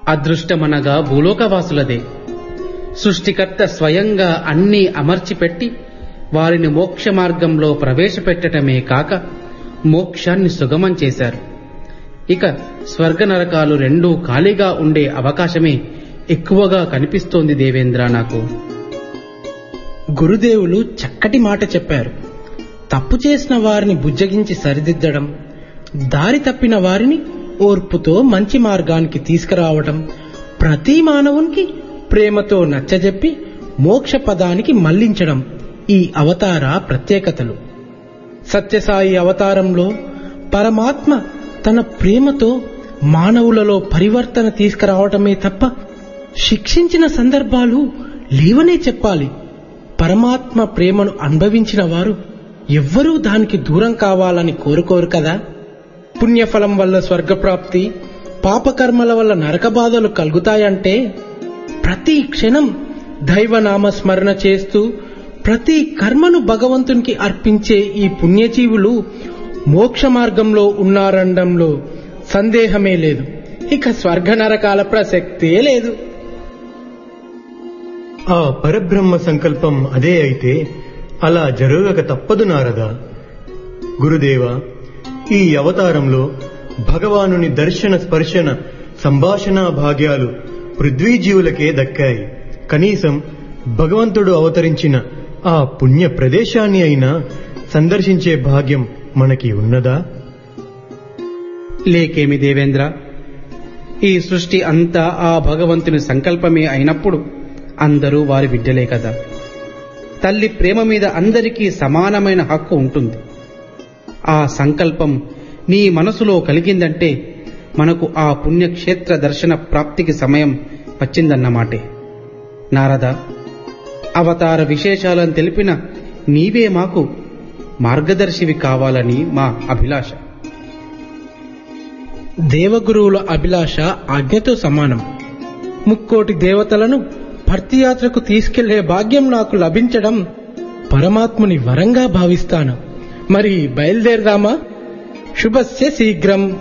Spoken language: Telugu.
అదృష్టమనగా భూలోకవాసులదే సృష్టికర్త స్వయంగా అన్నీ అమర్చిపెట్టి వారిని మోక్ష మార్గంలో ప్రవేశపెట్టటమే కాక మోక్షాన్ని సుగమం చేశారు ఇక స్వర్గ నరకాలు రెండూ ఖాళీగా ఉండే అవకాశమే ఎక్కువగా కనిపిస్తోంది దేవేంద్ర నాకు గురుదేవులు చక్కటి మాట చెప్పారు తప్పు చేసిన వారిని బుజ్జగించి సరిదిద్దడం దారి తప్పిన వారిని ఓర్పుతో మంచి మార్గానికి తీసుకురావటం ప్రతి మానవునికి ప్రేమతో నచ్చజెప్పి మోక్ష పదానికి మళ్లించడం ఈ అవతార ప్రత్యేకతలు సత్యసాయి అవతారంలో పరమాత్మ తన ప్రేమతో మానవులలో పరివర్తన తీసుకురావటమే తప్ప శిక్షించిన సందర్భాలు లేవనే చెప్పాలి పరమాత్మ ప్రేమను అనుభవించిన వారు ఎవ్వరూ దానికి దూరం కావాలని కోరుకోరు కదా పుణ్యఫలం వల్ల స్వర్గప్రాప్తి పాపకర్మల వల్ల నరక బాధలు కలుగుతాయంటే ప్రతి క్షణం దైవనామ స్మరణ చేస్తూ ప్రతి కర్మను భగవంతునికి అర్పించే ఈ పుణ్యజీవులు మోక్ష మార్గంలో ఉన్నారనడంలో సందేహమే లేదు ఇక స్వర్గ నరకాల ప్రసక్తే లేదు ఆ పరబ్రహ్మ సంకల్పం అదే అయితే అలా జరగక తప్పదు నారదా గురుదేవ ఈ అవతారంలో భగవానుని దర్శన స్పర్శన సంభాషణ భాగ్యాలు పృథ్వీజీవులకే దక్కాయి కనీసం భగవంతుడు అవతరించిన ఆ పుణ్య ప్రదేశాన్ని అయినా సందర్శించే భాగ్యం మనకి ఉన్నదా లేకేమి దేవేంద్ర ఈ సృష్టి అంతా ఆ భగవంతుని సంకల్పమే అయినప్పుడు అందరూ వారి బిడ్డలే కదా తల్లి ప్రేమ మీద అందరికీ సమానమైన హక్కు ఉంటుంది ఆ సంకల్పం నీ మనసులో కలిగిందంటే మనకు ఆ పుణ్యక్షేత్ర దర్శన ప్రాప్తికి సమయం వచ్చిందన్నమాటే నారద అవతార విశేషాలను తెలిపిన నీవే మాకు మార్గదర్శివి కావాలని మా అభిలాష దేవగురువుల అభిలాష ఆజ్ఞతో సమానం ముక్కోటి దేవతలను భర్తీయాత్రకు తీసుకెళ్లే భాగ్యం నాకు లభించడం పరమాత్ముని వరంగా భావిస్తాను మరి బయలుదేరదామా శుభస్య శీఘ్రం